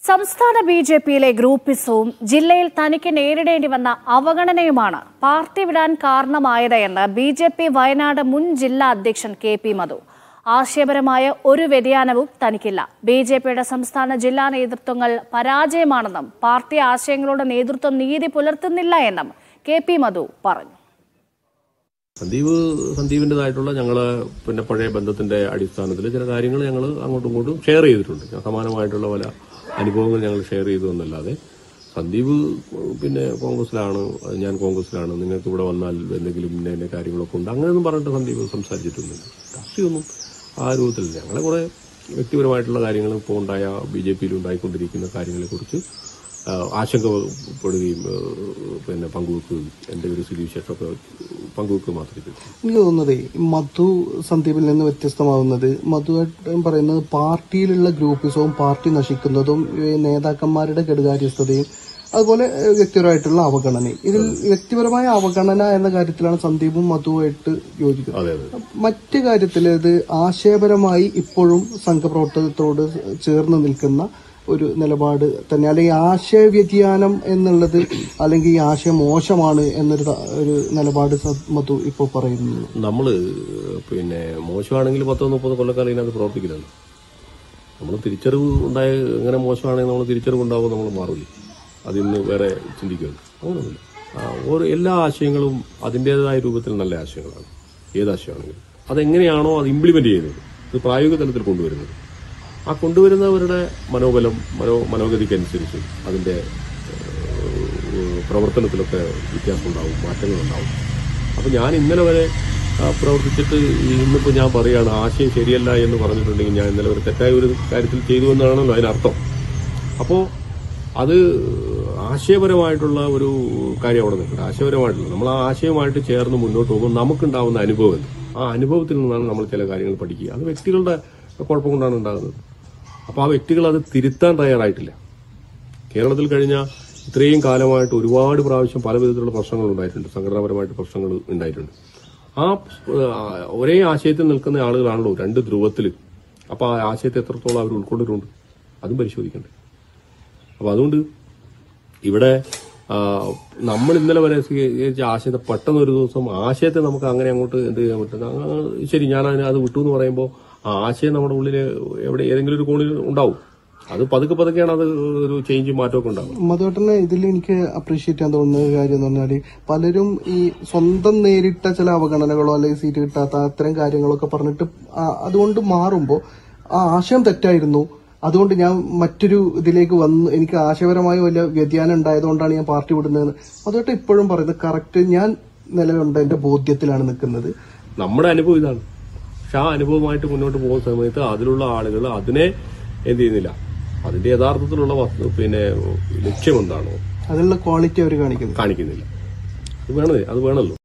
സംസ്ഥാന B J പിയിലെ ഗ്രൂപ്പിസവും ജില്ലയിൽ തനിക്ക് നേരിടേണ്ടി വന്ന അവഗണനയുമാണ് പാർട്ടി വിടാൻ കാരണമായത് എന്ന് ബി ജെ പി വയനാട് മുൻ ജില്ലാ അധ്യക്ഷൻ കെ പി മധു ആശയപരമായ ഒരു വ്യതിയാനവും തനിക്കില്ല ബി ജെ പിയുടെ സംസ്ഥാന ജില്ലാ നേതൃത്വങ്ങൾ പരാജയമാണെന്നും പാർട്ടി ആശയങ്ങളുടെ നേതൃത്വം നീതി പുലർത്തുന്നില്ല എന്നും കെ പി മധു പറഞ്ഞു സന്ദീപ് സന്ദീപിൻ്റെതായിട്ടുള്ള ഞങ്ങള് പിന്നെ പഴയ ബന്ധത്തിന്റെ അടിസ്ഥാനത്തിൽ ചില കാര്യങ്ങൾ ഞങ്ങൾ അങ്ങോട്ടും ഇങ്ങോട്ടും ഷെയർ ചെയ്തിട്ടുണ്ട് സമാനമായിട്ടുള്ള പല അനുഭവങ്ങൾ ഞങ്ങൾ ഷെയർ ചെയ്തു എന്നല്ലാതെ സന്ദീപ് പിന്നെ കോൺഗ്രസിലാണ് അത് ഞാൻ കോൺഗ്രസിലാണ് നിങ്ങൾക്ക് ഇവിടെ വന്നാൽ എന്തെങ്കിലും ഇന്ന ഇന്ന കാര്യങ്ങളൊക്കെ ഉണ്ട് അങ്ങനെയൊന്നും പറഞ്ഞിട്ട് സന്ദീപ് സംസാരിച്ചിട്ടൊന്നുമില്ല രാഷ്ട്രീയമൊന്നും ആ രൂപത്തിലില്ല ഞങ്ങളെ കുറെ വ്യക്തിപരമായിട്ടുള്ള കാര്യങ്ങൾ ഇപ്പോൾ ഉണ്ടായ ബി ജെ പിയിൽ ഉണ്ടായിക്കൊണ്ടിരിക്കുന്ന കാര്യങ്ങളെക്കുറിച്ച് ആ, ആശങ്കപ്പെടുകയും ആ, പിന്നെ പങ്കുവെക്കുകയും എൻ്റെ ഒരു സ്ഥിതിവിശേഷമൊക്കെ പങ്കുവെക്കുക മാത്രമേ ചെയ്തു എനിക്ക് തോന്നുന്നത് മധു സന്ദീപിൽ നിന്ന് വ്യത്യസ്തമാവുന്നത് മധുവേട്ടൻ പറയുന്നത് പാർട്ടിയിലുള്ള ഗ്രൂപ്പിസവും പാർട്ടി നശിക്കുന്നതും ഏ, നേതാക്കന്മാരുടെ കെടുകാര്യസ്ഥതയും അതുപോലെ ഏ, വ്യക്തിപരമായിട്ടുള്ള അവഗണനയും ഇതിൽ വ്യക്തിപരമായ അവഗണന എന്ന കാര്യത്തിലാണ് സന്ദീപും മധുവായിട്ട് യോജിക്കുന്നത് അതെ അതെ മറ്റു കാര്യത്തിൽ ഇത് ആശയപരമായി ഇപ്പോഴും സംഘപ്രവർത്തനത്തോട് ചേർന്ന് നിൽക്കുന്ന ഒരു നിലപാട് തന്നെ അല്ലെങ്കിൽ ആശയ വ്യതിയാനം എന്നുള്ളത് അല്ലെങ്കിൽ ഈ ആശയം മോശമാണ് എന്നൊരു ത- ഒരു നിലപാട് സ- മധു ഇപ്പോൾ പറയുന്നു നമ്മൾ പിന്നെ മോശമാണെങ്കിൽ പത്തോ മുപ്പതോ കൊല്ലക്കാലം ഇതിനകത്ത് പ്രവർത്തിക്കില്ലല്ലോ നമ്മൾ തിരിച്ചറിവ് ഉണ്ടായ എങ്ങനെ മോശമാണെങ്കിൽ നമ്മൾ തിരിച്ചറിവ് ഉണ്ടാവും നമ്മൾ മാറില്ല അതിന്ന് വേറെ ചിന്തിക്കുമല്ലോ അങ്ങനെയൊന്നുമില്ല ആ, ഓരോ എല്ലാ ആശയങ്ങളും അതിൻ്റെതായ രൂപത്തിൽ നല്ല ആശയങ്ങളാണ് ഏത് ആശയമാണെങ്കിലും അതെങ്ങനെയാണോ അത് ഇംപ്ലിമെന്റ് ചെയ്യുന്നത് ഇത് പ്രായോഗിക തലത്തിൽ കൊണ്ടുവരുന്നത് ആ കൊണ്ടുവരുന്നവരുടെ മനോബലം മനോ മനോഗതിക്കനുസരിച്ച് അതിൻ്റെ ഏഹ്, പ്രവർത്തനത്തിലൊക്കെ വ്യത്യാസം ഉണ്ടാവും മാറ്റങ്ങളുണ്ടാവും അപ്പോൾ ഞാൻ ഇന്നലെ വരെ ആ, പ്രവർത്തിച്ചിട്ട് ഇന്നിപ്പോൾ ഞാൻ പറയുകയാണ് ആശയം ശരിയല്ല എന്ന് പറഞ്ഞിട്ടുണ്ടെങ്കിൽ ഞാൻ ഇന്നലെ വരെ തെറ്റായ ഒരു കാര്യത്തിൽ ചെയ്തു എന്നാണല്ലോ അതിനർത്ഥം അപ്പോൾ അത് ആശയപരമായിട്ടുള്ള ഒരു കാര്യം അവിടെ നിൽക്കുന്നത് ആശയപരമായിട്ടുള്ള നമ്മൾ ആ ആശയമായിട്ട് ചേർന്ന് മുന്നോട്ട് പോകുമ്പോൾ നമുക്കുണ്ടാവുന്ന അനുഭവം എന്ത്? ആ അനുഭവത്തിൽ നിന്നാണ് നമ്മൾ ചില കാര്യങ്ങൾ പഠിക്കുക അത് വ്യക്തികളുടെ കുഴപ്പം കൊണ്ടാണ് ഉണ്ടാകുന്നത് അപ്പോൾ ആ വ്യക്തികൾ അത് തിരുത്താൻ തയ്യാറായിട്ടില്ല കേരളത്തിൽ കഴിഞ്ഞ ഇത്രയും കാലമായിട്ട് ഒരുപാട് പ്രാവശ്യം പല വിധത്തിലുള്ള പ്രശ്നങ്ങൾ ഉണ്ടായിട്ടുണ്ട് സംഘടനാപരമായിട്ട് പ്രശ്നങ്ങൾ ഉണ്ടായിട്ടുണ്ട് ആ ആ, ഒരേ ആശയത്തിൽ നിൽക്കുന്ന ആളുകളാണല്ലോ രണ്ട് ധ്രുവത്തിൽ അപ്പോൾ ആ ആശയത്തെ എത്രത്തോളം അവർ ഉൾക്കൊണ്ടിട്ടുണ്ട് അതും പരിശോധിക്കണ്ടേ അപ്പോൾ അതുകൊണ്ട് ഇവിടെ ആ, നമ്മൾ ഇന്നലെ വരെ സ്വീകരിച്ച ആശയത്തെ പെട്ടെന്ന് ഒരു ദിവസം ആശയത്തെ നമുക്ക് അങ്ങനെ അങ്ങോട്ട് എന്ത് ചെയ്യാൻ പറ്റും ആ, ശരി ഞാൻ അതിന് അത് വിട്ടു എന്ന് പറയുമ്പോൾ ആ ആശയം നമ്മുടെ ഉള്ളിൽ എവിടെ ഏതെങ്കിലും ഒരു കോണിൽ ഉണ്ടാവും അത് പതുക്കെ പതുക്കെയാണ് അത് ഒരു ചേഞ്ച് മാറ്റമൊക്കെ ഉണ്ടാവുക മധുവേട്ടനെ ഇതിൽ എനിക്ക് അപ്രീഷിയേറ്റ് ചെയ്യാൻ തോന്നുന്ന ഒരു കാര്യം എന്ന് പറഞ്ഞാൽ പലരും ഈ സ്വന്തം നേരിട്ട ചില അവഗണനകളോ അല്ലെങ്കിൽ സീറ്റ് കിട്ടാത്ത അത്തരം കാര്യങ്ങളൊക്കെ പറഞ്ഞിട്ട് ആ- അതുകൊണ്ട് മാറുമ്പോൾ ആ ആശയം തെറ്റായിരുന്നു അതുകൊണ്ട് ഞാൻ മറ്റൊരു ഇതിലേക്ക് വന്ന് എനിക്ക് ആശയപരമായ വലിയ വ്യതിയാനം ഉണ്ടായതുകൊണ്ടാണ് ഞാൻ പാർട്ടി വിടുന്നത് മധുവേട്ടൻ ഇപ്പോഴും പറയുന്നത് കറക്റ്റ് ഞാൻ നിലവിലുണ്ട് എന്റെ ബോധ്യത്തിലാണ് നിൽക്കുന്നത് നമ്മുടെ അനുഭവം ഇതാണ് പക്ഷെ ആ അനുഭവമായിട്ട് മുന്നോട്ട് പോകുന്ന സമയത്ത് അതിലുള്ള ആളുകൾ അതിനെ എന്ത് ചെയ്യുന്നില്ല അതിന്റെ യഥാർത്ഥത്തിലുള്ള വസ്തു പിന്നെ ലക്ഷ്യം എന്താണോ അതിനുള്ള ക്വാളിറ്റി അവർ കാണിക്കുന്നത് കാണിക്കുന്നില്ല അത് വേണമേ അത് വേണമല്ലോ